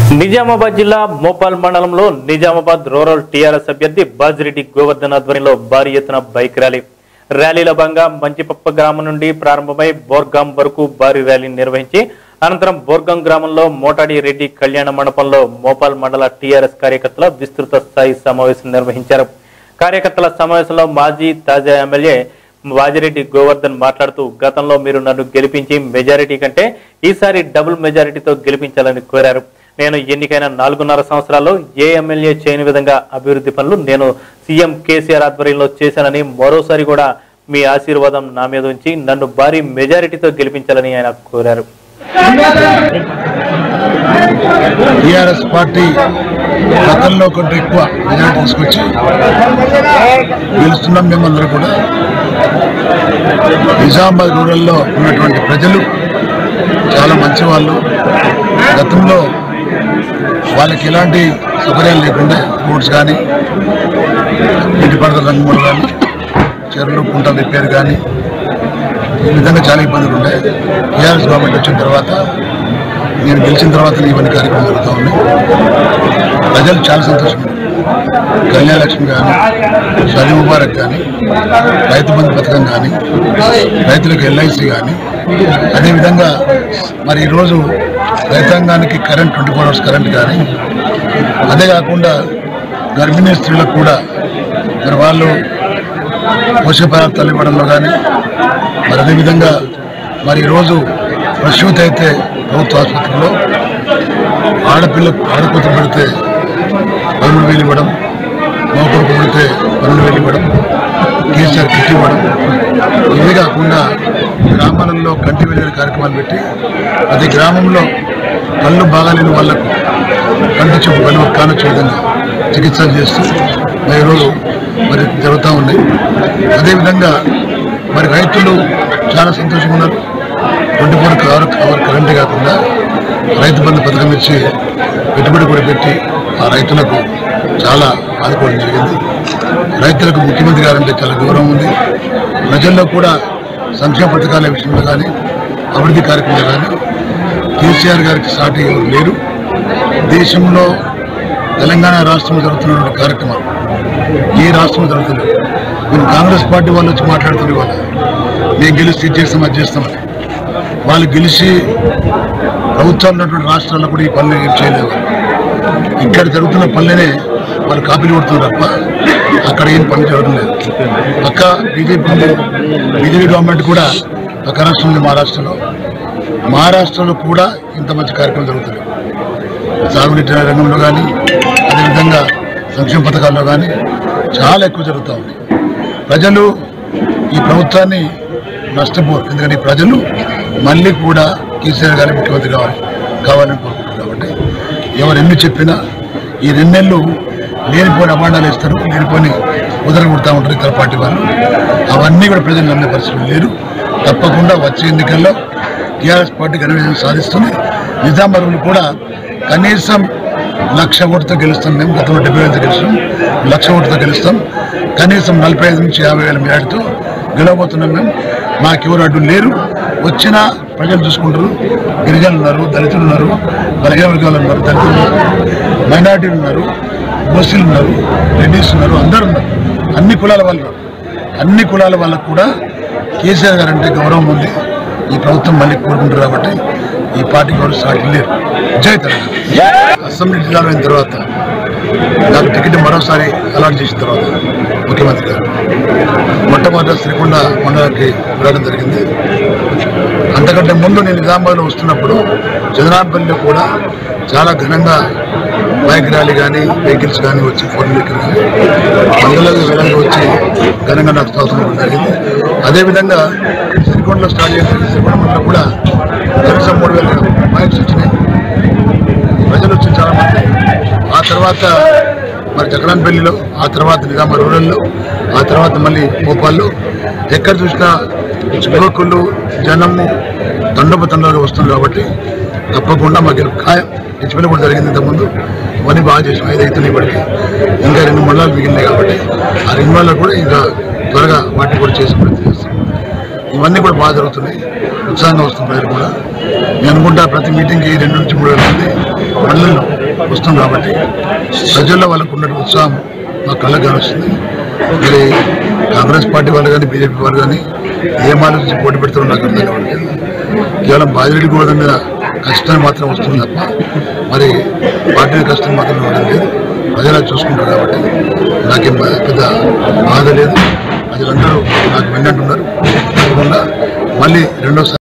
నిజామాబాద్ జిల్లా మోపాల్ మండలంలో Nizamabad rural TRS అభ్యర్థి బాజిరెడ్డి గోవర్ధన్ ఆధ్వర్యంలో భారీ ఎత్తున బైక్ ర్యాలీ ర్యాలీలో భాగంగా మంచిపప్ప గ్రామం నుండి ప్రారంభమై బోర్గాం వరకు భారీ ర్యాలీ నిర్వహించి అనంతరం బోర్గాం గ్రామంలో మోటాడి రెడ్డి కళ్యాణ మండపంలో మోపాల్ మండల టీఆర్ఎస్ కార్యకర్తల విస్తృత స్థాయి సమావేశం నిర్వహించారు కార్యకర్తల సమావేశంలో మాజీ తాజా ఎమ్మెల్యే వాజిరెడ్డి గోవర్ధన్ మాట్లాడుతూ గతంలో మీరు నన్ను గెలిపించి మెజారిటీ కంటే ఈసారి డబుల్ మెజారిటీతో గెలిపించాలని కోరారు నేను ఎన్నికైన నాలుగున్నర సంవత్సరాల్లో ఏ ఎమ్మెల్యే చేయని విధంగా అభివృద్ధి పనులు నేను సీఎం కేసీఆర్ ఆధ్వర్యంలో చేశానని మరోసారి కూడా మీ ఆశీర్వాదం నా మీద ఉంచి నన్ను భారీ మెజారిటీతో గెలిపించాలని ఆయన కోరారు టీఆర్ఎస్ పార్టీ గతంలో కొంత ఎక్కువ మెజారిటీ తీసుకొచ్చి గెలుస్తున్నాం మేమందరూ కూడా నిజామాబాద్ రూరల్లో ఉన్నటువంటి ప్రజలు చాలా మంచి వాళ్ళు గతంలో వాళ్ళకి ఎలాంటి సౌకర్యాలు లేకుండా రోడ్స్ కానీ ఇంటిపడత రంగములు కానీ చెరువులు కుంట రిపేర్ కానీ ఈ విధంగా చాలా ఇబ్బందులు ఉంటాయి టీఆర్ఎస్ గవర్నమెంట్ వచ్చిన తర్వాత నేను గెలిచిన తర్వాత ఇవన్నీ కార్యక్రమాలు జరుగుతూ ఉన్నాయి ప్రజలు చాలా సంతోషం కళ్యాణ లక్ష్మి కానీ షాదీ ముబారక్ కానీ రైతు బంధు పథకం కానీ రైతులకు ఎల్ఐసి కానీ అదేవిధంగా మరి ఈరోజు రైతాంగానికి current twenty four hours current కానీ అదే కాకుండా గర్భిణీ స్త్రీలకు కూడా మరి వాళ్ళు పోషక పదార్థాలు ఇవ్వడంలో కానీ మరి అదేవిధంగా మరి ఈరోజు ప్రసూతి అయితే ప్రభుత్వ ఆసుపత్రిలో ఆడపిల్ల ఆడకూతురు పెడితే పన్నెండు వేలు ఇవ్వడం మోకొడుకు పెడితే పన్నెండు వేలు ఇవ్వడం కేసీఆర్ కిట్ ఇవ్వడం ఇవే కాకుండా గ్రామాలలో కంటి వెళ్ళిన కార్యక్రమాలు పెట్టి ప్రతి గ్రామంలో కళ్ళు బాగాలేని వాళ్లకు కంటి చూపు కళ్ళు కానొచ్చే విధంగా చికిత్సలు చేస్తూ మరి ఈరోజు మరి జరుగుతూ ఉన్నాయి అదేవిధంగా మరి రైతులు చాలా సంతోషంగా ఉన్నారు twenty four hour hour current కాకుండా రైతు బంధు పథకం ఇచ్చి పెట్టుబడి కూడా పెట్టి ఆ రైతులకు చాలా ఆదుకోవడం జరిగింది రైతులకు ముఖ్యమంత్రి గారంటే చాలా గౌరవం ఉంది ప్రజల్లో కూడా సంక్షేమ పథకాల విషయంలో కానీ అభివృద్ధి కార్యక్రమాలు కానీ కేసీఆర్ గారికి సాటి ఎవరు లేరు దేశంలో తెలంగాణ రాష్ట్రంలో జరుగుతున్నటువంటి కార్యక్రమాలు ఏ రాష్ట్రంలో జరుగుతుంది మేము కాంగ్రెస్ పార్టీ వాళ్ళు వచ్చి మాట్లాడుతున్నారు ఇవాళ మేము గెలిచి ఇది చేస్తాం అది చేస్తామని వాళ్ళు గెలిచి ప్రభుత్వాలు ఉన్నటువంటి రాష్ట్రాల్లో కూడా ఈ పనులు ఏం చేయలేవు ఇక్కడ జరుగుతున్న పనులనే వాళ్ళు కాపీలు కొడుతున్నారు తప్ప అక్కడ ఏం పనులు జరగడం లేదు పక్క బీజేపీ ఉంది బీజేపీ గవర్నమెంట్ కూడా పక్క రాష్ట్రం ఉంది మహారాష్ట్రలో మహారాష్ట్రలో కూడా ఇంత మంచి కార్యక్రమం జరుగుతుంది సాగునీటి రంగంలో కానీ అదేవిధంగా సంక్షేమ పథకాల్లో కానీ చాలా ఎక్కువ జరుగుతూ ఉంది ప్రజలు ఈ ప్రభుత్వాన్ని నష్టపోరు ఎందుకంటే ఈ ప్రజలు మళ్ళీ కూడా కేసీఆర్ గారి ముఖ్యమంత్రి కావాలి కావాలని కోరుకుంటారు కాబట్టి ఎవరు ఎన్ని చెప్పినా ఈ రెండు నెలలు లేనిపోయిన అభాండాలు ఇస్తారు లేనిపోని కుదర కొడతా ఉంటారు ఇతర పార్టీ వాళ్ళు అవన్నీ కూడా ప్రజలు నమ్మే పరిస్థితులు లేరు తప్పకుండా వచ్చే ఎన్నికల్లో టీఆర్ఎస్ పార్టీ ఘన విజయం సాధిస్తుంది నిజామాబాద్లో కూడా కనీసం లక్ష ఓటుతో గెలుస్తాం మేము గతంలో డెబ్బై వేలతో గెలుస్తాం లక్ష ఓటుతో గెలుస్తాం కనీసం నలభై ఐదు నుంచి యాభై వేల మేడతో గెలవబోతున్నాం మేము మాకెవరు అడ్డు లేరు వచ్చిన ప్రజలు చూసుకుంటారు గిరిజనులు ఉన్నారు దళితులు ఉన్నారు బలహీన వర్గాలు ఉన్నారు దళితులు ఉన్నారు మైనార్టీలు ఉన్నారు ఓసీలు ఉన్నారు రెడ్డిస్ ఉన్నారు అందరు ఉన్నారు అన్ని కులాల వాళ్ళు ఉన్నారు. అన్ని కులాల వాళ్ళకు కూడా కేసీఆర్ గారు అంటే గౌరవం ఉంది ఈ ప్రభుత్వం మళ్ళీ కోరుకుంటారు కాబట్టి ఈ పార్టీకి ఎవరు సాటి లేరు జై తెలంగాణ అసెంబ్లీ జిల్లాలో అయిన తర్వాత నాకు టికెట్ మరోసారి అలాట్ చేసిన తర్వాత ముఖ్యమంత్రి గారు మొట్టమొదటి శ్రీకొండ మండలానికి వెళ్ళడం జరిగింది అంతకంటే ముందు నేను నిజామాబాద్లో వస్తున్నప్పుడు చంద్రాపల్లిలో కూడా చాలా ఘనంగా బైక్ ర్యాలీ కానీ వెహికల్స్ కానీ వచ్చి ఫోర్ వీలర్ కానీ మండలంగా ఘనంగా వచ్చి ఘనంగా నాకు స్వాగతం ఇవ్వడం జరిగింది అదేవిధంగా శ్రీకొండలో స్టార్ట్ చేసిన శ్రీకొండ మండలం కూడా కనీసం మూడు వేల బైక్స్ వచ్చినాయి ప్రజలు వచ్చి చాలా మంది ఆ తర్వాత మరి జగనాన్పల్లిలో ఆ తర్వాత నిజామా రూరల్లో ఆ తర్వాత మళ్ళీ భోపాల్లో ఎక్కడ చూసినా యువకులు జనము తండోప తండోగా వస్తుంది కాబట్టి తప్పకుండా మా గెలుపు ఖాయం హెచ్పిలో కూడా జరిగింది ఇంతకుముందు ఇవన్నీ బాగా చేసాం ఐదు అవుతున్నాయి ఇప్పటికి ఇంకా రెండు మండలాలు మిగిలినాయి కాబట్టి ఆ రెండు మండలాలు కూడా ఇంకా త్వరగా వాటిని కూడా చేసి ప్రయత్నం చేస్తాం ఇవన్నీ కూడా బాగా జరుగుతున్నాయి ఉత్సాహంగా వస్తుంది ప్రజలు కూడా నేను అనుకుంటా ప్రతి మీటింగ్కి రెండు నుంచి మూడు వేల మంది మండలంలో వస్తుంది కాబట్టి ప్రజల్లో వాళ్ళకు ఉన్న ఉత్సాహం మా కళ్ళకు కానొస్తుంది మరి కాంగ్రెస్ పార్టీ వాళ్ళు కానీ బీజేపీ వాళ్ళు కానీ ఏం ఆలోచించి పోటీ పెడుతారో నాకు అర్థం కావట్లేదు కేవలం బాధిరెడ్డి గోవర్ధన్ మీద కష్టం మాత్రం వస్తుంది తప్ప మరి పార్టీ కష్టం మాత్రం ఇవ్వడం లేదు ప్రజలు అది చూసుకుంటారు కాబట్టి నాకేం బా- పెద్ద బాధ లేదు ప్రజలందరూ నాకు వెన్నంటున్నారు తప్పకుండా మళ్ళీ రెండోసారి